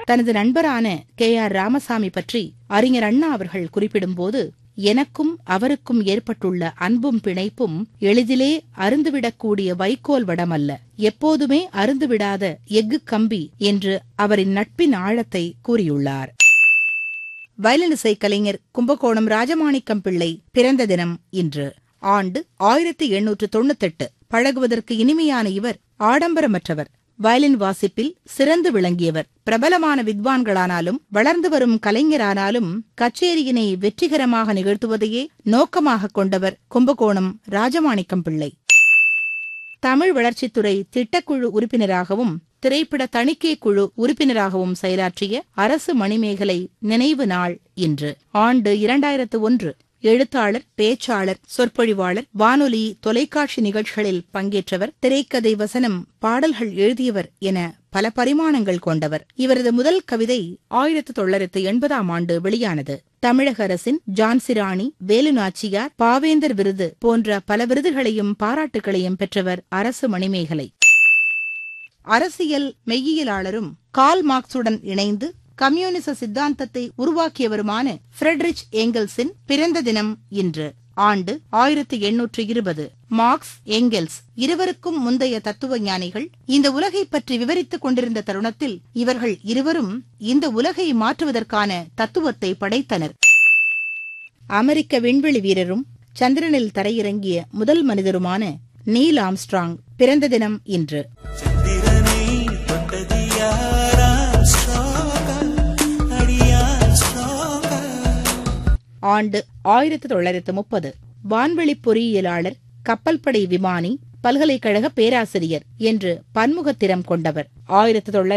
தனது நண்பரான K R Ramasamy பற்றி அறிஞர் அண்ணா அவர்கள் குறிப்பிடும்போது எனக்கும் அவருக்கும் ஏற்பட்டுள்ள அன்பும் பிணைப்பும் எளிதிலே அருந்துவிடக்கூடிய வைக்கோல் வடமல்ல எப்போதுமே அருந்துவிடாத எஃகு கம்பி என்று அவரின் நட்பின் ஆழத்தை கூறியுள்ளார் வயலினிசை கலைஞர் கும்பகோணம் ராஜமாணிக்கம் பிள்ளை பிறந்த தினம் இன்று ஆண்டு ஆயிரத்தி எண்ணூற்று தொண்ணூத்தெட்டு பழகுவதற்கு இனிமையான இவர் ஆடம்பரமற்றவர் வயலின் வாசிப்பில் சிறந்து விளங்கியவர் பிரபலமான வித்வான்களானாலும் வளர்ந்து வரும் கலைஞரானாலும் கச்சேரியினை வெற்றிகரமாக நிகழ்த்துவதையே நோக்கமாக கொண்டவர் கும்பகோணம் ராஜமாணிக்கம் பிள்ளை தமிழ் வளர்ச்சித்துறை திட்டக்குழு உறுப்பினராகவும் திரைப்பட தணிக்கை குழு உறுப்பினராகவும் செயலாற்றிய அரசு மணிமேகலை நினைவு நாள் இன்று ஆண்டு இரண்டாயிரத்து ஒன்று எழுத்தாளர் பேச்சாளர் சொற்பொழிவாளர் வானொலி தொலைக்காட்சி நிகழ்ச்சிகளில் பங்கேற்றவர் திரைக்கதை வசனம் பாடல்கள் எழுதியவர் என பல பரிமாணங்கள் கொண்டவர் இவரது முதல் கவிதை ஆயிரத்து தொள்ளாயிரத்து எண்பதாம் ஆண்டு வெளியானது தமிழக அரசின் ஜான்சிராணி வேலுநாச்சியார் பாவேந்தர் விருது போன்ற பல விருதுகளையும் பாராட்டுகளையும் பெற்றவர் அரசு மணிமேகலை அரசியல் மெய்யியலாளரும் கால் மார்க்சுடன் இணைந்து கம்யூனிச சித்தாந்தத்தை உருவாக்கியவருமான ஃபிரெட்ரிச் ஏங்கல்ஸின் பிறந்த தினம் இன்று ஆண்டு ஆயிரத்தி எண்ணூற்று இருபது மார்க்ஸ் ஏங்கெல்ஸ் இருவருக்கும் முந்தைய தத்துவ ஞானிகள் இந்த உலகை பற்றி விவரித்துக் கொண்டிருந்த தருணத்தில் இவர்கள் இருவரும் இந்த உலகை மாற்றுவதற்கான தத்துவத்தை படைத்தனர் அமெரிக்க விண்வெளி வீரரும் சந்திரனில் தரையிறங்கிய முதல் மனிதருமான நீல் ஆம்ஸ்ட்ராங் பிறந்த தினம் இன்று சந்திரனை தொட்டது யாராம் ஸ்ட்ராங்கா அடியான் ஸ்ட்ராங்கா ஆண்டு ஆயிரத்து தொள்ளாயிரத்து முப்பது வான்வெளி பொறியியலாளர் கப்பல்படை விமானி பல்கலைக்கழக பேராசிரியர் என்று பன்முகத்திறம் கொண்டவர் ஆயிரத்து தொள்ளாயிரத்து